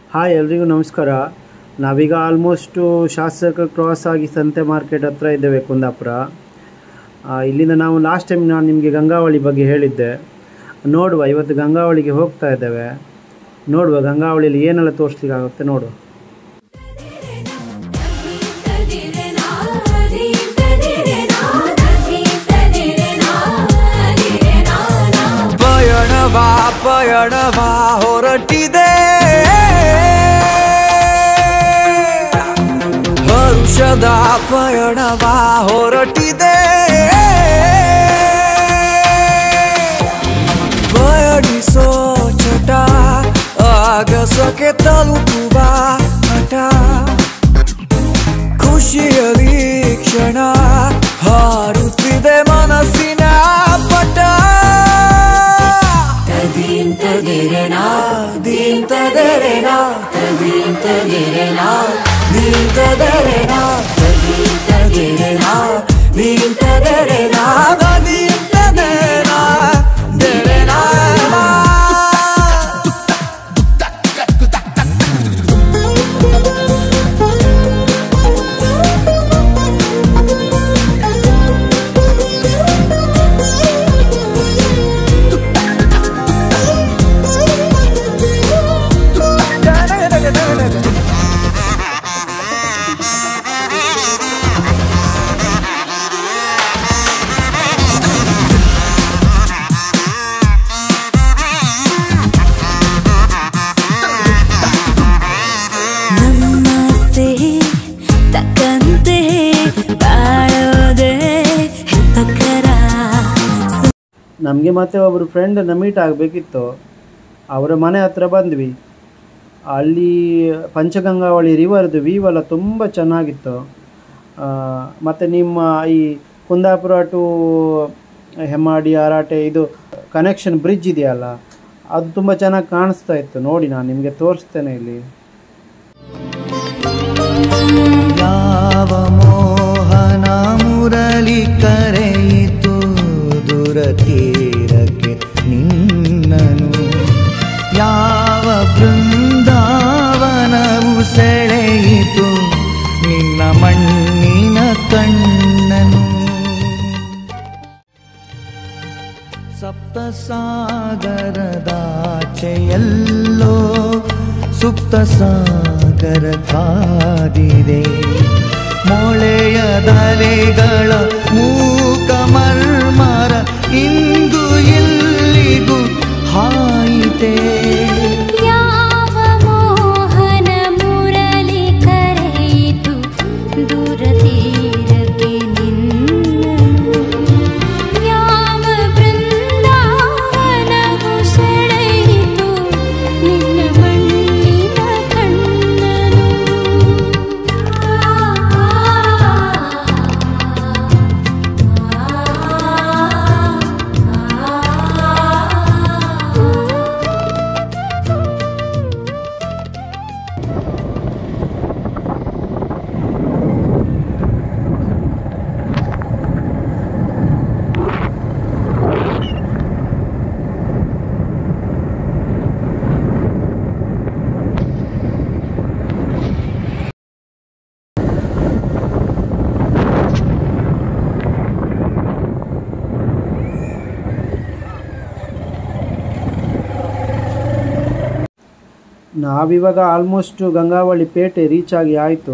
hi ಎಲ್ರಿಗೂ ನಮಸ್ಕಾರ ನಾವೀಗ ಆಲ್ಮೋಸ್ಟು ಶಾಸಕ ಕ್ರಾಸ್ ಆಗಿ ಸಂತೆ ಮಾರ್ಕೆಟ್ ಹತ್ರ ಇದ್ದೇವೆ ಕುಂದಾಪುರ ಆ, ಇಲ್ಲಿಂದ ನಾವು ಲಾಸ್ಟ್ ಟೈಮ್ ನಾನು ನಿಮಗೆ ಗಂಗಾವಳಿ ಬಗ್ಗೆ ಹೇಳಿದ್ದೆ ನೋಡುವ ಇವತ್ತು ಗಂಗಾವಳಿಗೆ ಹೋಗ್ತಾ ಇದ್ದೇವೆ ನೋಡುವ ಗಂಗಾವಳಿಯಲ್ಲಿ ಏನೆಲ್ಲ ತೋರಿಸ್ಲಿಕ್ಕಾಗುತ್ತೆ ನೋಡುವ ಪಯಣವಾ ಪಯಣವಾ ಹೊರಟಿದೆ ಹರುಷದ ಪಯಣವಾ ಹೊರಟಿದೆ ಪಯಣಿಸೋ ಚಟ ಆಗಸಕ್ಕೆ ತಲುಪುವ ಹಠ ಖುಷಿಯಲಿ ಕ್ಷಣ ಹಾರುತ್ತಿದೆ ಮನಸ್ಸಿನ ಪಟ ತದೀಂ ತದಿರೆನಾ ದೀಂ ತದರೆನಾ ತದೀಂ ತದಿರೆನಾ ದೀಂ ತದರೆನಾ ತದೀಂ ತದಿರೆನಾ ದೀಂ ತದರೆನಾ ತದೀಂ ತದರೆನಾ ದೆರೆನಾ ನಮ್ಮಸೆ ತಕ್ಕಂತೆ ಬಾಳೋದೆ ಹಿತಕರ ನಮಗೆ ಮತ್ತೆ ಒಬ್ಬರು ಫ್ರೆಂಡನ್ನು ಮೀಟ್ ಆಗಬೇಕಿತ್ತು ಅವರ ಮನೆ ಹತ್ರ ಬಂದ್ವಿ ಅಲ್ಲಿ ಪಂಚಗಂಗಾವಳಿ ರಿವರ್ದು ವ್ಯೂ ಎಲ್ಲ ತುಂಬ ಚೆನ್ನಾಗಿತ್ತು ಮತ್ತು ನಿಮ್ಮ ಈ ಕುಂದಾಪುರ ಟು ಹೆಮ್ಮಾಡಿ ಆರಾಟೆ ಇದು ಕನೆಕ್ಷನ್ ಬ್ರಿಡ್ಜ್ ಇದೆಯಲ್ಲ ಅದು ತುಂಬ ಚೆನ್ನಾಗಿ ಕಾಣಿಸ್ತಾ ಇತ್ತು ನೋಡಿ ನಾನು ನಿಮಗೆ ತೋರಿಸ್ತೇನೆ ಇಲ್ಲಿ ಯಾವ ಮೋಹನ ಮುರಳಿ ಕರೆಯಿತು ದೂರ ತೀರಕ್ಕೆ ನಿನ್ನನು ಯಾವ ಬೃಂದಾವನವು ಸೆಳೆಯಿತು ನಿನ್ನ ಮಣ್ಣಿನ ಕಣ್ಣನು ಸಪ್ತ ಸಾಗರದಾಚೆಯಲ್ಲೋ ಸುಪ್ತ ಸಾಗರ ಕಾದಿದೆ ಮೊಳೆಯದಲೆಗಳ ಮೂಕ ಮರ್ಮರ ಇಂದು ಇಲ್ಲಿಗೂ ಹಾಯಿತೆ ಯಾವ ಮೋಹನ ಮುರಳಿ ಕರೆಯಿತು ದೂರ ತೀರಕ್ಕೆ ನಿನ್ನನು ಯಾವ ಬೃಂದಾವನವು ಸೆಳೆಯಿತು ನಿನ್ನ ಮಣ್ಣಿನ ಕಣ್ಣನು ನಾವಿವಾಗ ಆಲ್ಮೋಸ್ಟ್ ಗಂಗಾವಳಿ ಪೇಟೆ ರೀಚ್ ಆಗಿ ಆಯಿತು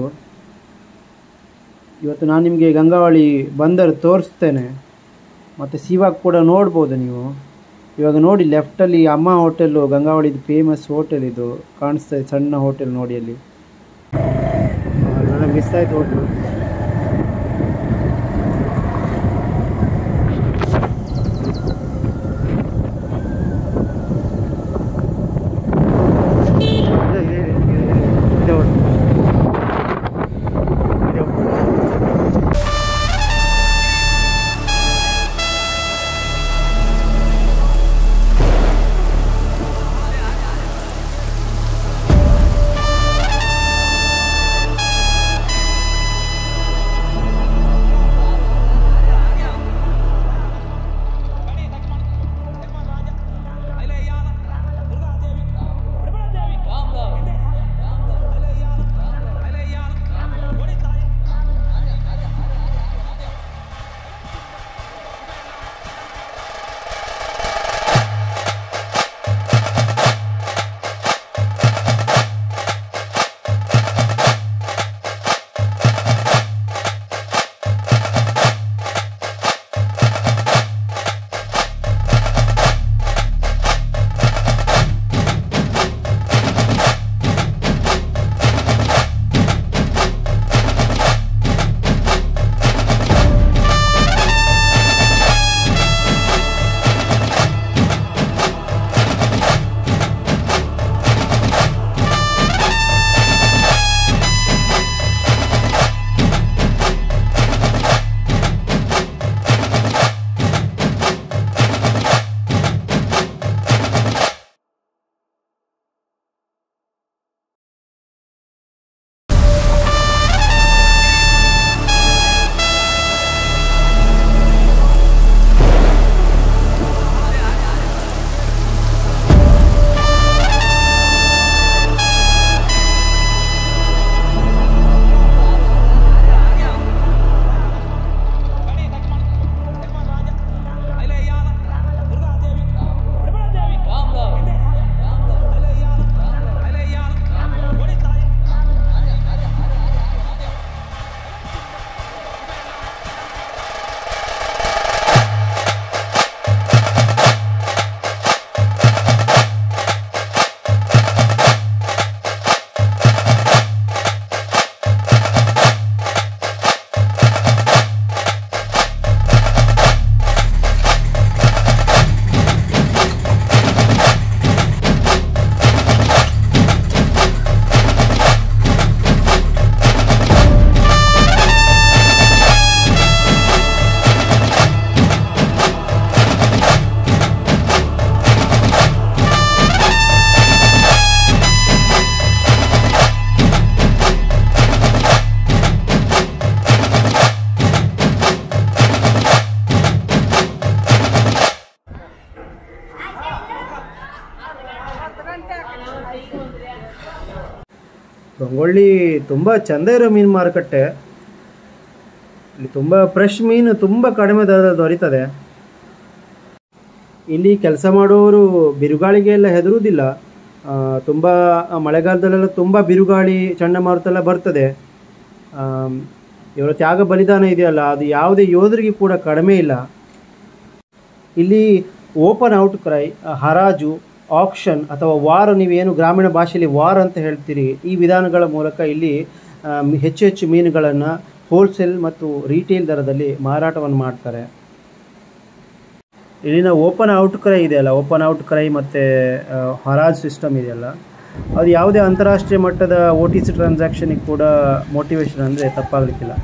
ಇವತ್ತು ನಾನು ನಿಮಗೆ ಗಂಗಾವಳಿ ಬಂದರು ತೋರಿಸ್ತೇನೆ ಮತ್ತು ಸಿವಾಗ ಕೂಡ ನೋಡ್ಬೋದು ನೀವು ಇವಾಗ ನೋಡಿ ಲೆಫ್ಟಲ್ಲಿ ಅಮ್ಮ ಹೋಟೆಲ್ಲು ಗಂಗಾವಳಿದು ಫೇಮಸ್ ಹೋಟೆಲ್ ಇದು ಕಾಣಿಸ್ತಾ ಇದೆ ಸಣ್ಣ ಹೋಟೆಲ್ ನೋಡಿ ಅಲ್ಲಿ ನನಗೆ ಮಿಸ್ ಆಯ್ತು ಹೋಟೆಲ್ ಗಂಗೊಳ್ಳಿ ತುಂಬ ಚೆಂದ ಇರೋ ಮೀನು ಮಾರುಕಟ್ಟೆ ಇಲ್ಲಿ ತುಂಬ ಫ್ರೆಶ್ ಮೀನು ತುಂಬ ಕಡಿಮೆ ದರದಲ್ಲಿ ದೊರೀತದೆ ಇಲ್ಲಿ ಕೆಲಸ ಮಾಡುವವರು ಬಿರುಗಾಳಿಗೆ ಎಲ್ಲ ಹೆದರುವುದಿಲ್ಲ ತುಂಬ ಮಳೆಗಾಲದಲ್ಲೆಲ್ಲ ತುಂಬ ಬಿರುಗಾಳಿ ಚಂಡಮಾರುತ ಎಲ್ಲ ಬರ್ತದೆ ಆಮ್, ಇವರ ತ್ಯಾಗ ಬಲಿದಾನ ಇದೆಯಲ್ಲ ಅದು ಯಾವುದೇ ಯೋಧರಿಗೆ ಕೂಡ ಕಡಿಮೆ ಇಲ್ಲ ಇಲ್ಲಿ ಓಪನ್ ಔಟ್ ಕ್ರೈ ಹರಾಜು ಆಕ್ಷನ್ ಅಥವಾ ವಾರ್ ನೀವೇನು ಗ್ರಾಮೀಣ ಭಾಷೆಯಲ್ಲಿ ವಾರ್ ಅಂತ ಹೇಳ್ತೀರಿ ಈ ವಿಧಾನಗಳ ಮೂಲಕ ಇಲ್ಲಿ ಆಮ್, ಹೆಚ್ಚು ಹೆಚ್ಚು ಮೀನುಗಳನ್ನು ಹೋಲ್ಸೇಲ್ ಮತ್ತು ರೀಟೇಲ್ ದರದಲ್ಲಿ ಮಾರಾಟವನ್ನು ಮಾಡ್ತಾರೆ ಇಲ್ಲಿನ ಓಪನ್ ಔಟ್ ಕ್ರೈ ಇದೆಯಲ್ಲ ಓಪನ್ ಔಟ್ ಕ್ರೈ ಮತ್ತು ಹರಾಜ್ ಸಿಸ್ಟಮ್ ಇದೆಯಲ್ಲ ಅದು ಯಾವುದೇ ಅಂತಾರಾಷ್ಟ್ರೀಯ ಮಟ್ಟದ ಒ ಟಿ ಸಿ ಟ್ರಾನ್ಸಾಕ್ಷನಿಗೆ ಕೂಡ ಮೋಟಿವೇಶನ್ ಅಂದರೆ ತಪ್ಪಾಗಲಿಕ್ಕಿಲ್ಲ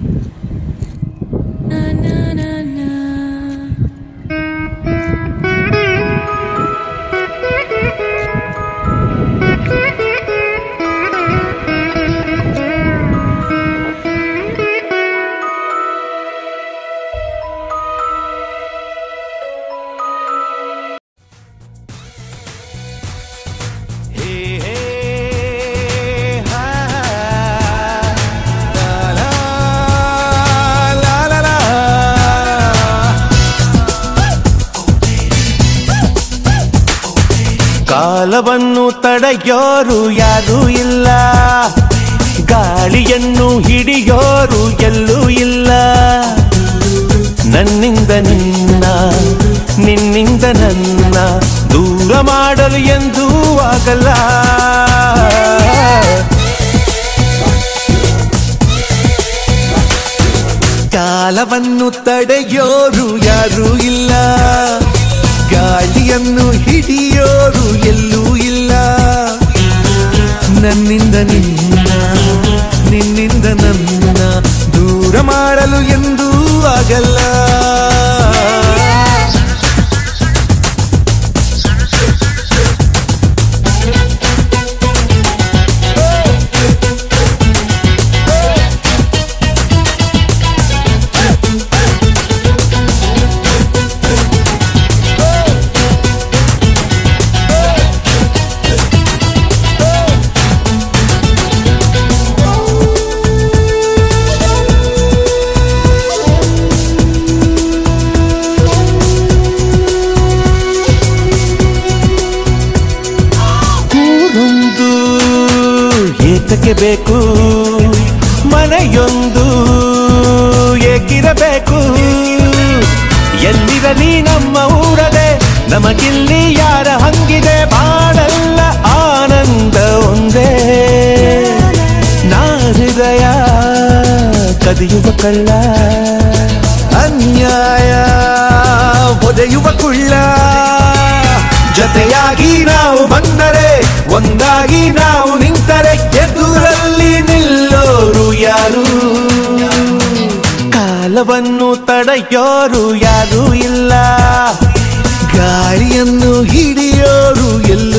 ಹೇ ಹೇ ಹಾ ಲಾ ಲಾ ಲಾ ಲಾ ಕಾಲವನ್ನು ತಡೆಯೋರು ಯಾರೂ ಇಲ್ಲ ಗಾಳಿಯನ್ನು ಹಿಡಿಯೋರು ಎಲ್ಲೂ ಇಲ್ಲ ನನ್ನಿಂದ ನಿನ್ನ ನಿನ್ನಿಂದ ನನ್ನ ದೂರ ಮಾಡಲು ಎಂದೂ ಆಗಲ್ಲ ಕಾಲವನ್ನು ತಡೆಯೋರು ಯಾರೂ ಇಲ್ಲ ಗಾಳಿಯನ್ನು ಹಿಡಿಯೋರು ಎಲ್ಲೂ ಇಲ್ಲ ನನ್ನಿಂದ ನಿನ್ನ ನಿನ್ನಿಂದ ನನ್ನ ದೂರ ಮಾಡಲು ಎಂದೂ ಆಗಲ್ಲ ಊರೊಂದು ಏತಕ್ಕೆ ಬೇಕು ಮನೆಯೊಂದು ಏಕಿರಬೇಕು ಎಲ್ಲಿರಲಿ ನಮ್ಮ ಊರದೆ ನಮಗಿಲ್ಲಿ ಯಾರ ಹಂಗಿದೆ ಬಾಳಲ್ಲ ಆನಂದ ಒಂದೇ ನಾ ಹೃದಯ ಕದಿಯುವ ಕಳ್ಳ ಅನ್ಯಾಯ ಒದೆಯುವ ಕುಳ್ಳ ಜೊತೆಯಾಗಿ ನಾವು ಬಂದರೆ ಒಂದಾಗಿ ನಾವು ನಿಂತರೆ ಎದುರಲ್ಲಿ ನಿಲ್ಲೋರು ಯಾರು ಕಾಲವನ್ನು ತಡೆಯೋರು ಯಾರೂ ಇಲ್ಲ ಗಾಳಿಯನ್ನು ಹಿಡಿಯೋರು ಎಲ್ಲೂ